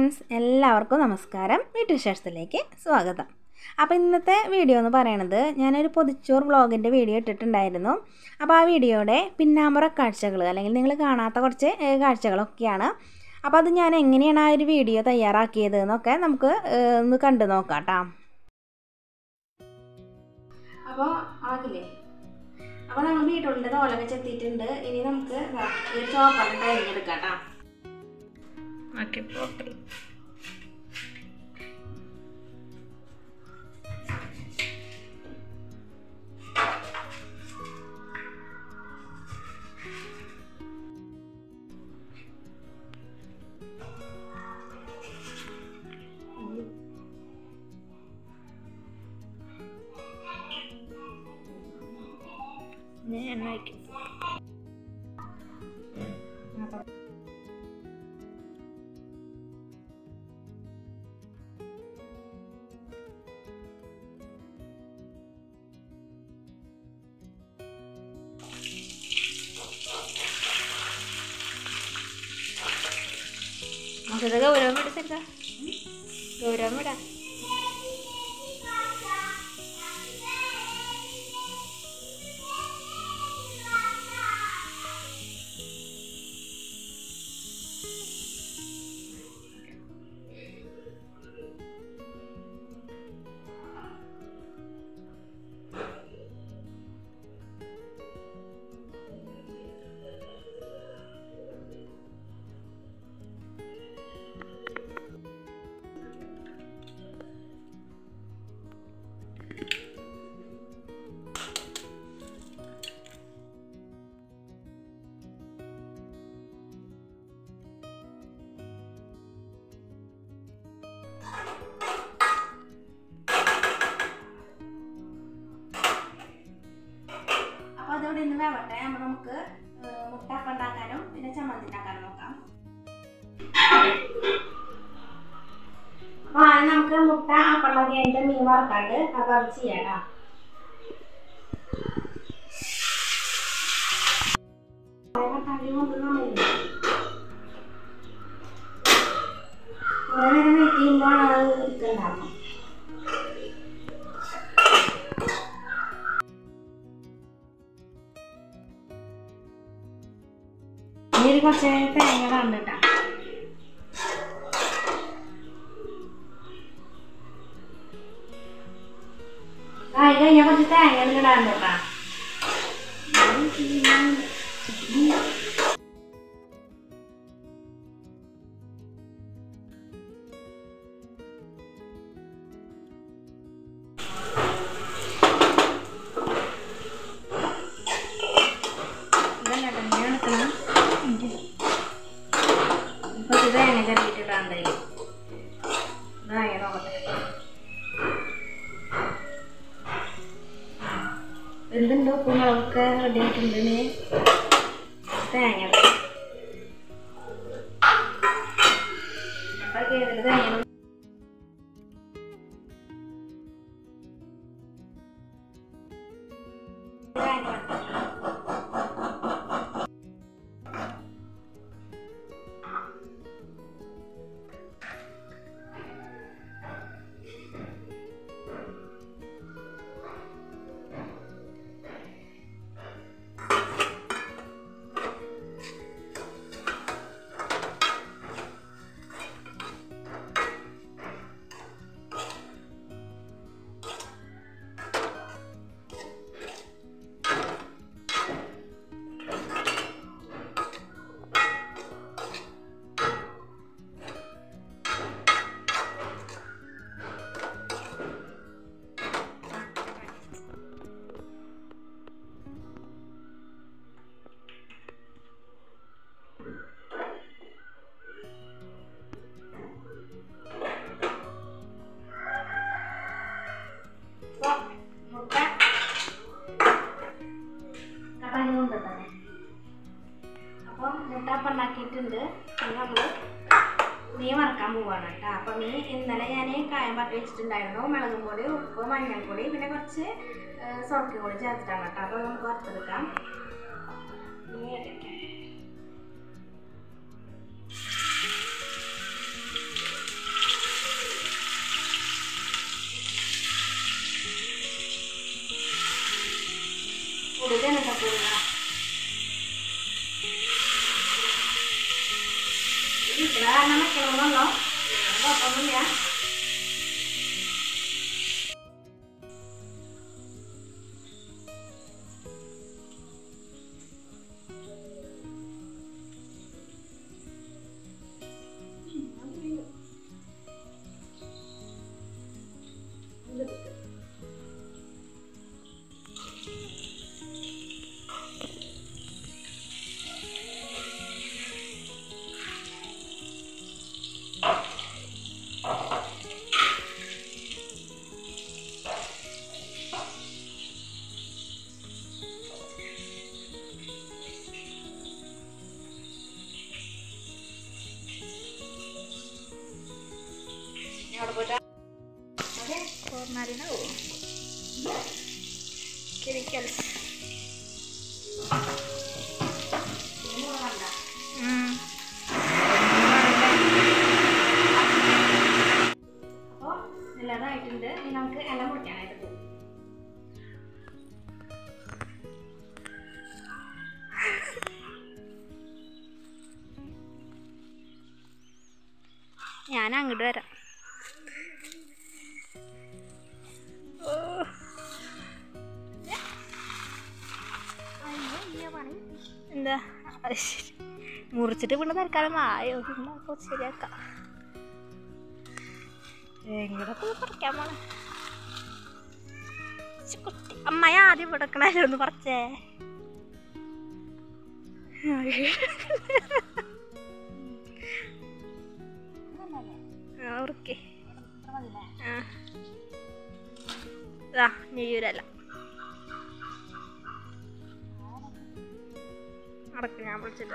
Friends എല്ലാവർക്കും നമസ്കാരം വീട്ടുവിശേഷത്തിലേക്ക് സ്വാഗതം അപ്പോൾ ഇന്നത്തെ വീഡിയോ എന്ന് പറയണത് ഞാനൊരു പൊതിച്ചോർ വ്ളോഗിൻ്റെ വീഡിയോ ഇട്ടിട്ടുണ്ടായിരുന്നു അപ്പോൾ ആ വീഡിയോയുടെ പിന്നാമ്പുറ കാഴ്ചകൾ അല്ലെങ്കിൽ നിങ്ങൾ കാണാത്ത കുറച്ച് ഏ, കാഴ്ചകളൊക്കെയാണ് അപ്പോൾ അത് ഞാൻ എങ്ങനെയാണ് ആ ഒരു വീഡിയോ തയ്യാറാക്കിയത് എന്നൊക്കെ നമുക്ക് ഏ, ഒന്ന് കണ്ടു നോക്കാം കേട്ടോ അപ്പോൾ ആകില്ലേ അപ്പോൾ നമ്മൾ ബീട്രൂട്ടിൻ്റെ തോലൊക്കെ ചെത്തിയിട്ടുണ്ട് ഇനി നമുക്ക് ദാ ഈ ചോപ്പറിൻ്റെ കഴിഞ്ഞെടുക്കാം കേട്ടോ ആക്കി പോട്ടെ ഞാൻ ആക്കി നമുക്കിത് ഗൗരവം വിടത്തില്ല ഗൗരവം വിടാം അപ്പോൾ അതോടെ ഇന്ന് വേവട്ടെ അപ്പോൾ നമുക്ക് ഏഹ്, മുട്ട അപ്പം ഉണ്ടാക്കാനും പിന്നെ ചമ്മന്തി ഉണ്ടാക്കാനും നോക്കാം അപ്പോൾ ആദ്യം നമുക്ക് മുട്ട അപ്പള്ളത് കഴിഞ്ഞിട്ട് മീൻ വറുക്കാണ്ട് അപ്പോൾ അത് ചെയ്യാം കേട്ടോ തക്കാളി കൊണ്ടുവന്നില്ല കുറേ നേരം വെയിറ്റ് ചെയ്യുമ്പോഴാണ് അത് എടുക്കുന്നുണ്ടാകും ഇനി ഒരു കുറച്ച് തേങ്ങ കണ്ടിട്ടാ ആയി കഴിഞ്ഞാൽ കുറച്ച് തേങ്ങ ഇടാണ്ടിട്ടാ ഇതല്ല തേങ്ങ എടുക്കണം കുറച്ച് തേങ്ങ ചെറിയിട്ടിട്ടാണ്ടായി തേങ്ങ നോക്കട്ടെ എന്തുണ്ട് ഉപ്പും മുളകൊക്കെ റെഡി ആയിട്ടുണ്ട് ഇനി തേങ്ങ ഇടാം. അപ്പൊ കേറിയത് തേങ്ങ ഇടും. തേങ്ങ ഇടാം. അപ്പൊ മുട്ട കടായി കൊണ്ടിട്ടേ അപ്പം മുട്ട അപ്പം ഉണ്ടാക്കിയിട്ടുണ്ട് പിന്നെ നമ്മൾ മീൻ വറക്കാൻ പോവാണ് കേട്ടോ അപ്പം മീൻ ഇന്നലെ ഞാൻ കായം പറ്റി വെച്ചിട്ടുണ്ടായിരുന്നു മുളകും പൊടി ഉപ്പ് മഞ്ഞൾപ്പൊടി പിന്നെ കുറച്ച് സോക്കും കൂടി ചേർത്തിട്ടാണ് കേട്ടോ അപ്പോൾ നമുക്ക് വറുത്തെടുക്കാം മീൻ ഇടട്ടെ കിടന്നോ കുഴപ്പമൊന്നുമില്ല അവിടെ പോയിട്ട് ഫോർമാലിനാവോ കെമിക്കൽസ് അപ്പോൾ നല്ലതായിട്ടുണ്ട് ഇനി നമുക്ക് ഇല മുറിക്കാനായിട്ട് പോകും ഞാൻ അങ്ങോട്ട് വരാം ഓ. എന്താ അത് ശരി മുറിച്ചിട്ട് പിന്നെ തൽക്കാലം ആയോ പിന്നെ കുറച്ച് ശരിയാക്കാം എങ്ങടെ പോയി പറിക്കാൻ പോണേ ശ്ശി, കുട്ടി അമ്മ ആദ്യം വിടക്കണല്ലോ ഒന്ന് പറിച്ചേ ആ ഉറുക്കേ ആ ഇതാ നെയ്യൂരല്ല അടക്ക് ഞാൻ വിളിച്ചിട്ട്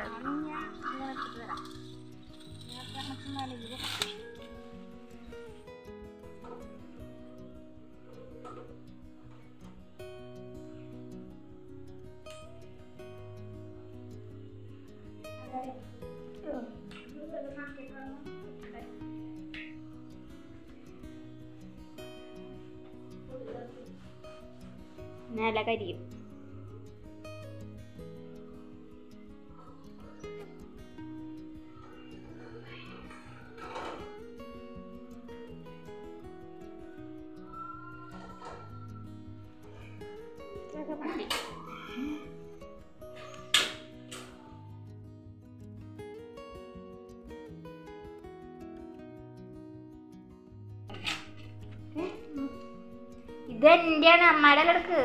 നല്ല കരിയും ഇതൊക്കെ മതി. ഇതെന്റെയാണ് അമ്മയുടെ കിടക്ക്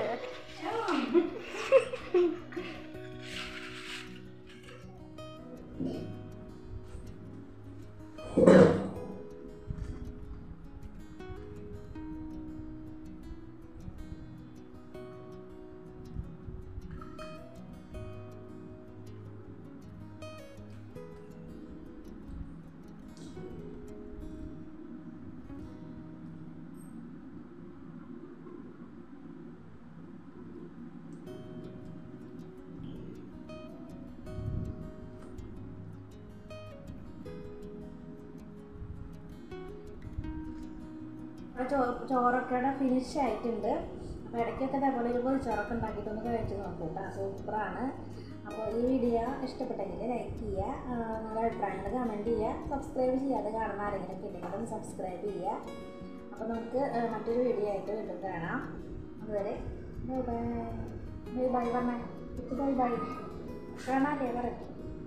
ആ ചോ ചോറൊക്കെ ഫിനിഷ് ആയിട്ടുണ്ട് അപ്പോൾ ഇടയ്ക്കൊക്കെ അതേപോലെ ഒരു പൊതിച്ചോറൊക്കെ ഉണ്ടാക്കിയിട്ടൊന്ന് കഴിച്ച് നോക്കൂ കേട്ടോ സൂപ്പറാണ് അപ്പോൾ ഈ വീഡിയോ ഇഷ്ടപ്പെട്ടെങ്കിൽ ലൈക്ക് ചെയ്യുക ആ, നിങ്ങളുടെ അഭിപ്രായങ്ങൾ കമൻറ്റ് ചെയ്യുക സബ്സ്ക്രൈബ് ചെയ്യാതെ കാണുന്ന ആരെങ്കിലും ഉണ്ടെങ്കിൽ ഒന്ന് സബ്സ്ക്രൈബ് ചെയ്യുക അപ്പോൾ നമുക്ക് ആ, മറ്റൊരു വീഡിയോ ആയിട്ട് വീണ്ടും കാണാം അതുവരെ ബൈ ബൈ ബൈ ബൈ പറഞ്ഞേ ബൈ ബൈ കാണാല്ലേ പറയും